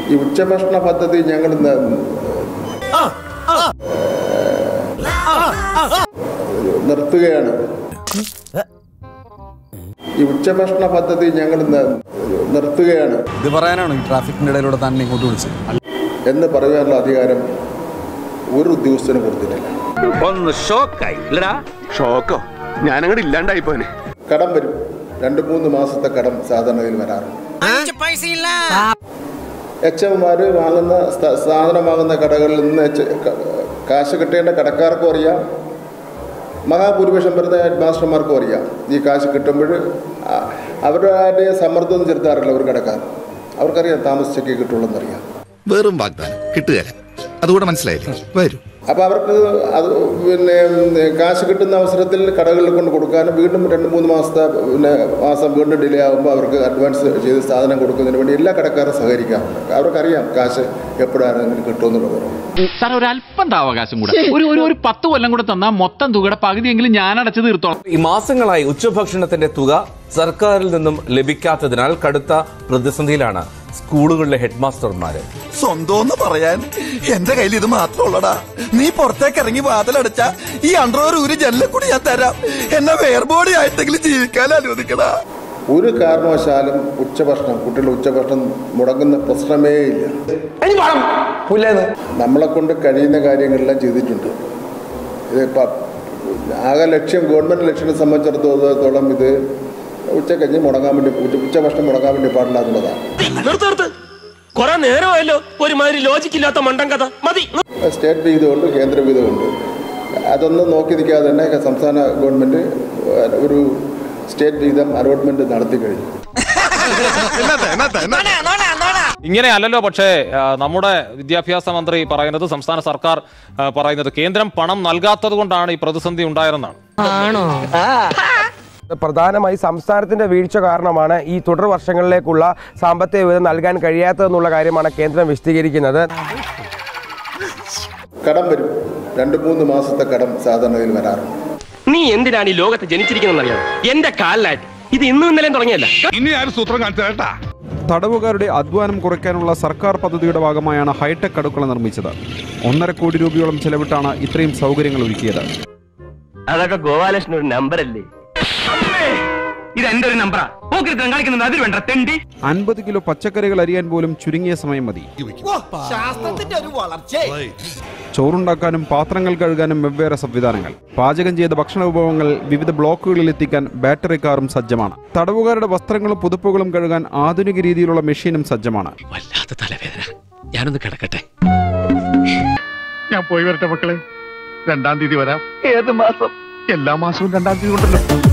ഈ ഉച്ചഭക്ഷണ പദ്ധതി ഞങ്ങൾ ന- നിർത്തുകയാണ് ഈ ഉച്ചഭക്ഷണ പദ്ധതി ഞങ്ങൾ ന- നിർത്തുകയാണ് ഇത് പറയാനാണ് ഈ ട്രാഫിക്കിന്റെ ഇടയിലൂടെ തന്നെ ഇങ്ങോട്ട് വിളിച്ചത് എന്ന് പറയാനുള്ള അധികാരം ഒരു ഉദ്യോഗസ്ഥനും കൊടുത്തിട്ടില്ല ഒന്ന് ഷോക്കായി ഇല്ലടാ ഷോക്കോ ഞാനങ്ങോട്ട് ഇല്ലാണ്ടായി പോനെ കടം വരും രണ്ട് മൂന്ന് മാസത്തെ കടം സാധാരണയിൽ വരാറുണ്ട് എച്ച് എംമാർ വാങ്ങുന്ന സ്ഥ- സാധനം വാങ്ങുന്ന കടകളിൽ നിന്ന് എച്ച്- ക- കാശ് കിട്ടേണ്ട കടക്കാർക്കും അറിയാം മഹാഭൂരിപക്ഷം വരുന്ന ഹെഡ് മാസ്റ്റർമാർക്കും അറിയാം ഈ കാശ് കിട്ടുമ്പോൾ അവരുടെ സമ്മർദ്ദം ചെലുത്താറില്ല ഒരു കടക്കാർ അവർക്കറിയാം താമസിച്ചൊക്കെ കിട്ടുള്ളൂ എന്നറിയാം വെറും വാഗ്ദാനം കിട്ടുകയല്ല അതുകൂടെ മനസ്സിലായില്ലേ വരൂ അപ്പോൾ അവർക്ക് അത് പിന്നെ ഉം, കാശ് കിട്ടുന്ന അവസരത്തിൽ കടകളിൽ കൊണ്ട് കൊടുക്കാനും വീണ്ടും രണ്ട് മൂന്ന് മാസത്തെ പിന്നെ മാസം വീണ്ടും ഡിലേ ആകുമ്പോൾ അവർക്ക് അഡ്വാൻസ് ചെയ്ത് സാധനം കൊടുക്കുന്നതിന് വേണ്ടി എല്ലാ കടക്കാരും സഹകരിക്കാം അവർക്കറിയാം കാശ് എപ്പോഴാണെങ്കിലും കിട്ടുമെന്നുള്ളത് സാർ ഒരു അല്പം അവകാശം കൂടെ ഒരു ഒരു ഒരു പത്ത് കൊല്ലം കൂടെ തന്നാൽ മൊത്തം തുകയുടെ പകുതിയെങ്കിലും ഞാൻ അടച്ചു തീർത്തോളാം ഈ മാസങ്ങളായി ഉച്ചഭക്ഷണത്തിന്റെ തുക സർക്കാരിൽ നിന്നും ലഭിക്കാത്തതിനാൽ കടുത്ത പ്രതിസന്ധിയിലാണ് സ്കൂളുകളിലെ ഹെഡ്മാസ്റ്റർമാര് സ്വന്തം പറയാൻ എന്റെ കയ്യിൽ ഇത് മാത്രമുള്ളടാ നീ പുറത്തേക്ക് ഇറങ്ങി വാതിലടച്ച ഈ അണ്ടർവർ ഒരു ജനലും കൂടി ഞാൻ തരാം എന്നെ വേർബോഡി ആയിട്ടെങ്കിലും ജീവിക്കാൻ അനുവദിക്കടാ ഒരു കാരണവശാലും ഉച്ചഭക്ഷണം കുട്ടികളുടെ ഉച്ചഭക്ഷണം മുടങ്ങുന്ന പ്രശ്നമേ ഇല്ല നമ്മളെ കൊണ്ട് കഴിയുന്ന കാര്യങ്ങളെല്ലാം ചെയ്തിട്ടുണ്ട് ഇത് ഇപ്പം ആകെ ലക്ഷ്യം ഗവൺമെൻറ് ലക്ഷ്യത്തെ സംബന്ധിച്ചിടത്തോളം ഇത് ഉച്ചക്കഞ്ഞ് മുടങ്ങാൻ വേണ്ടി ഉച്ച- ഉച്ചഭക്ഷണം മുടങ്ങാൻ വേണ്ടി പാടില്ല എന്നുള്ളതാണ് നിർത്ത് നിർത്ത് കൊറേ നേരമായല്ലോ ഒരുമാതിരി ലോജിക്ക് ഇല്ലാത്ത മണ്ടൻ കഥ മതി സ്റ്റേറ്റ് വിഹിതമുണ്ട് കേന്ദ്ര വിഹിതമുണ്ട് അതൊന്നും നോക്കി നിൽക്കാതെ തന്നെ സംസ്ഥാന ഗവൺമെൻറ് ഒരു സ്റ്റേറ്റ് വിഹിതം അലോട്ട്മെൻറ്റ് നടത്തി കഴിഞ്ഞു ഇങ്ങനെ അല്ലല്ലോ പക്ഷേ ആ, നമ്മുടെ വിദ്യാഭ്യാസ മന്ത്രി പറയുന്നത് സംസ്ഥാന സർക്കാർ ആ, പറയുന്നത് കേന്ദ്രം പണം നൽകാത്തത് കൊണ്ടാണ് ഈ പ്രതിസന്ധി ഉണ്ടായതെന്നാണ് പ്രധാനമായി സംസ്ഥാനത്തിന്റെ വീഴ്ച കാരണമാണ് ഈ തുടർ വർഷങ്ങളിലേക്കുള്ള സാമ്പത്തിക വിഹിതം നൽകാൻ കഴിയാത്തതെന്നുള്ള കാര്യമാണ് കേന്ദ്രം വിശദീകരിക്കുന്നത് കടം വരും രണ്ട് മൂന്ന് മാസത്തെ കടം സാധാരണയിൽ വരാറുണ്ട് നീ എന്തിനാണ് ഈ ലോകത്ത് ജനിച്ചിരിക്കുന്നറിയാം എന്റെ കാലിലായിട്ട് ഇത് ഇന്നും ഇന്നലെയും തുടങ്ങിയല്ല ഇനി ആരും സൂത്രം കാണിച്ചു കേട്ടാ തടവുകാരുടെ അധ്വാനം കുറയ്ക്കാനുള്ള സർക്കാർ പദ്ധതിയുടെ ഭാഗമായാണ് ഹൈടെക് അടുക്കള നിർമ്മിച്ചത് ഒന്നര കോടി രൂപയോളം ചെലവിട്ടാണ് ഇത്രയും സൗകര്യങ്ങൾ ഒരുക്കിയത് അതൊക്കെ ഗോപാലകൃഷ്ണൻ ഒരു നമ്പർ അല്ലേ ഇത് എന്റെ ഒരു നമ്പറാ പോക്കിരുത്തം കളിക്കുന്നത് അതിൽ വേണ്ട തെണ്ടി അൻപത് കിലോ പച്ചക്കറികൾ അരിയാൻ പോലും ചുരുങ്ങിയ സമയം മതി ചോറുണ്ടാക്കാനും പാത്രങ്ങൾ കഴുകാനും വെവ്വേറെ സംവിധാനങ്ങൾ പാചകം ചെയ്ത ഭക്ഷണ വിഭവങ്ങൾ വിവിധ ബ്ലോക്കുകളിൽ എത്തിക്കാൻ ബാറ്ററി കാറും സജ്ജമാണ് തടവുകാരുടെ വസ്ത്രങ്ങളും പുതുപ്പുകളും കഴുകാൻ ആധുനിക രീതിയിലുള്ള മെഷീനും സജ്ജമാണ് വല്ലാത്ത തലവേദന ഞാനൊന്ന് കിടക്കട്ടെ ഞാൻ പോയി വരട്ടെ മക്കളെ രണ്ടാം തീയതി വരാം ഏത് മാസം എല്ലാ മാസവും രണ്ടാം തീയതി ഉണ്ടല്ലോ